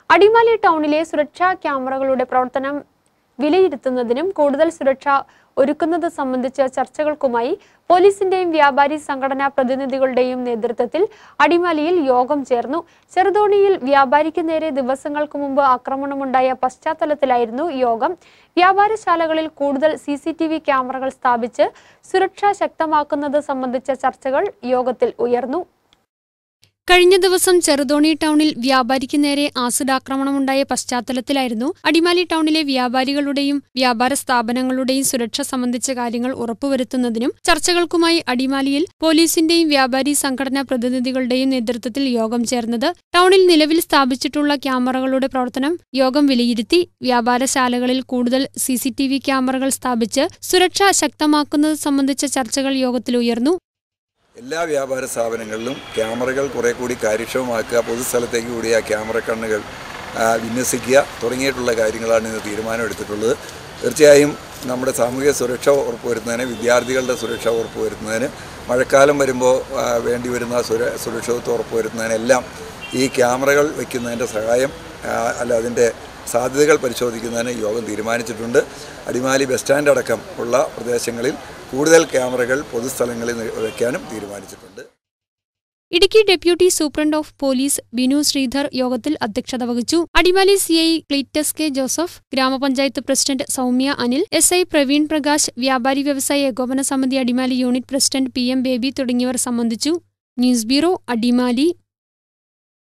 അടിമാലി ടൗണിലെ സുരക്ഷാ ക്യാമറകളുടെ പ്രവർത്തനം വിലയിരുത്തുന്നതിനും കൂടുതൽ സുരക്ഷ ഒരുക്കുന്നത് സംബന്ധിച്ച ചർച്ചകൾക്കുമായി പോലീസിന്റെയും വ്യാപാരി സംഘടനാ പ്രതിനിധികളുടെയും നേതൃത്വത്തിൽ അടിമാലിയിൽ യോഗം ചേർന്നു ചെറുതോണിയിൽ വ്യാപാരിക്ക് നേരെ ദിവസങ്ങൾക്ക് മുമ്പ് ആക്രമണമുണ്ടായ പശ്ചാത്തലത്തിലായിരുന്നു യോഗം വ്യാപാരശാലകളിൽ കൂടുതൽ സി സി ടി വി ക്യാമറകൾ സ്ഥാപിച്ച് സുരക്ഷ ശക്തമാക്കുന്നത് സംബന്ധിച്ച ചർച്ചകൾ യോഗത്തിൽ ഉയർന്നു കഴിഞ്ഞ ദിവസം ചെറുതോണി ടൗണിൽ വ്യാപാരിക്ക് നേരെ ആസിഡ് ആക്രമണമുണ്ടായ പശ്ചാത്തലത്തിലായിരുന്നു അടിമാലി ടൗണിലെ വ്യാപാരികളുടെയും വ്യാപാര സ്ഥാപനങ്ങളുടെയും സുരക്ഷ സംബന്ധിച്ച കാര്യങ്ങൾ ഉറപ്പുവരുത്തുന്നതിനും ചർച്ചകൾക്കുമായി അടിമാലിയിൽ പോലീസിന്റെയും വ്യാപാരി സംഘടനാ പ്രതിനിധികളുടെയും നേതൃത്വത്തിൽ യോഗം ചേർന്നത് ടൗണിൽ നിലവിൽ സ്ഥാപിച്ചിട്ടുള്ള ക്യാമറകളുടെ പ്രവർത്തനം യോഗം വിലയിരുത്തി വ്യാപാരശാലകളിൽ കൂടുതൽ സി സി ടി വി ക്യാമറകൾ സ്ഥാപിച്ച് സുരക്ഷ ശക്തമാക്കുന്നത് സംബന്ധിച്ച ചർച്ചകൾ യോഗത്തിൽ ഉയർന്നു എല്ലാ വ്യാപാര സ്ഥാപനങ്ങളിലും ക്യാമറകൾ കുറേ കൂടി കാര്യക്ഷമമാക്കുക പൊതുസ്ഥലത്തേക്ക് കൂടി ആ ക്യാമറ കണ്ണുകൾ ആ, വിന്യസിക്കുക തുടങ്ങിയിട്ടുള്ള കാര്യങ്ങളാണ് ഇന്ന് തീരുമാനമെടുത്തിട്ടുള്ളത് തീർച്ചയായും നമ്മുടെ സാമൂഹിക സുരക്ഷ ഉറപ്പുവരുത്തുന്നതിന് വിദ്യാർത്ഥികളുടെ സുരക്ഷ ഉറപ്പുവരുത്തുന്നതിന് മഴക്കാലം വരുമ്പോൾ ആ, വേണ്ടി വരുന്ന സുര സുരക്ഷിതത്വം ഉറപ്പുവരുത്തുന്നതിനെല്ലാം ഈ ക്യാമറകൾ വയ്ക്കുന്നതിൻ്റെ സഹായം ആ, അല്ല അതിൻ്റെ സാധ്യതകൾ പരിശോധിക്കുന്നതിന് യോഗം തീരുമാനിച്ചിട്ടുണ്ട് അടിമാലി ബസ് സ്റ്റാൻഡ് അടക്കം ഉള്ള പ്രദേശങ്ങളിൽ കൂടുതൽ ക്യാമറകൾ പൊതുസ്ഥലങ്ങളിൽ വയ്ക്കാനും തീരുമാനിച്ചിട്ടുണ്ട് Idukki deputy superintendent of police Binu Sreedhar യോഗത്തിൽ അധ്യക്ഷത വഹിച്ചു Adimali C I Cleetus K Joseph grama panchayat president Soumya Anil S I Praveen Prakash വ്യാപാരി വ്യവസായ ഏകോപന സമിതി Adimali unit president P M Baby തുടങ്ങിയവർ സംബന്ധിച്ചു ന്യൂസ് ബ്യൂറോ അടിമാലി